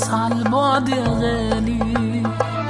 خلاص عالبعد يا غالي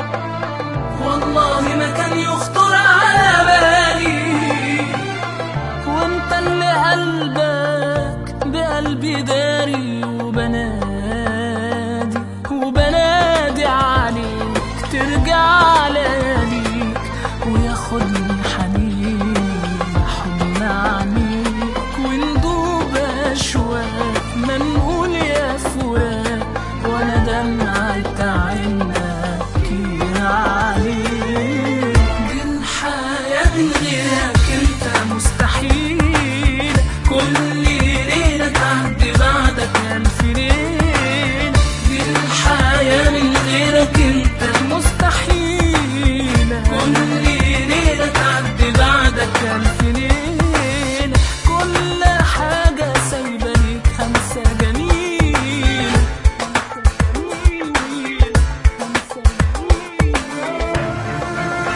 والله ما كان يخطر على بالي وانت اللي قلبك بقلبي داري وبنادي وبنادي عليك ترجع لياليك وياخدني حنين حضن عنيك وندوب اشواق ما نقول يا فؤاد وانا دمعة عينك عليك دي الحياة من غيرك انت مستحيل كل ليلة تعدي بعدك ألف ليلة دي الحياة من غيرك انت مستحيل كل ليلة تعدي بعدك ألف ليلة كل حاجة سايبة ليك همسة جميلة همسة جميلة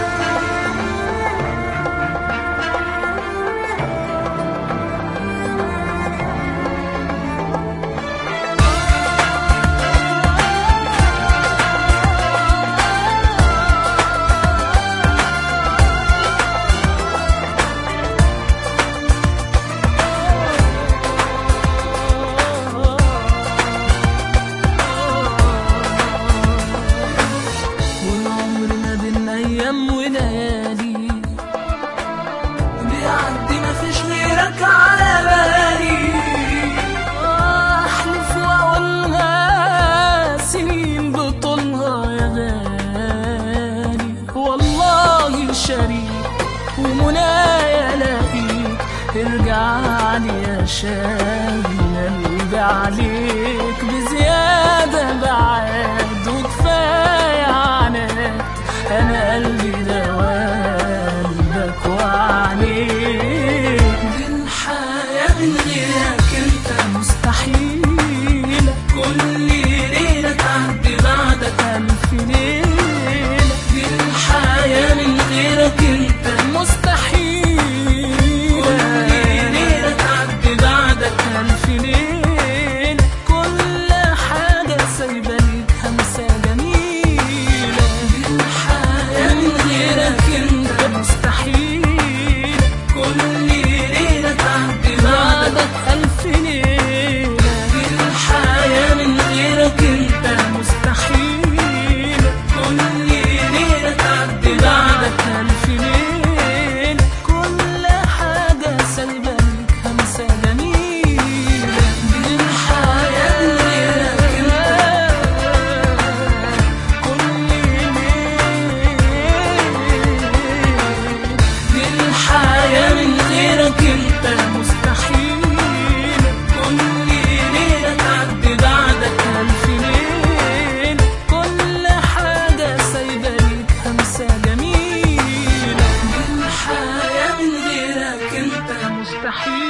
والعمر ما بين ايام وليالي بيعدي ما فيش غيرك على بالي احلف واقولها سنين بطولها يا غالي والله شريك ومنايا الاقيك ارجع لي يا شاغل قلبي عليك بزيادة بعاد وكفاية عناد أنا قلبي ده قلبك وعليك دي الحياة من غيرك أنت مستحيلة كل ليلة تعدي بعدك ألف ليلة دي الحياة من غيرك أنت مستحيلة كل ليلة تعدي بعدك ألف ليلة كل حاجة سايبة ليك همسة جميلة دي الحياة من غيرك أنت مستحيل كل ليلة تعدي بعدك ألف ليلة دي الحياة من غيرك أنت مستحيل كل ليلة تعدي بعدك ألف ليلة كل حاجة سايبة ليك همسة جميلة دي الحياة من غيرك أنت كل ليلة دي الحياة من غيرك انت مستحيل كل ليلة تعدي بعدك ألف ليلة كل حاجة سايبة ليك همسة جميلة دي الحياة من غيرك انت مستحيل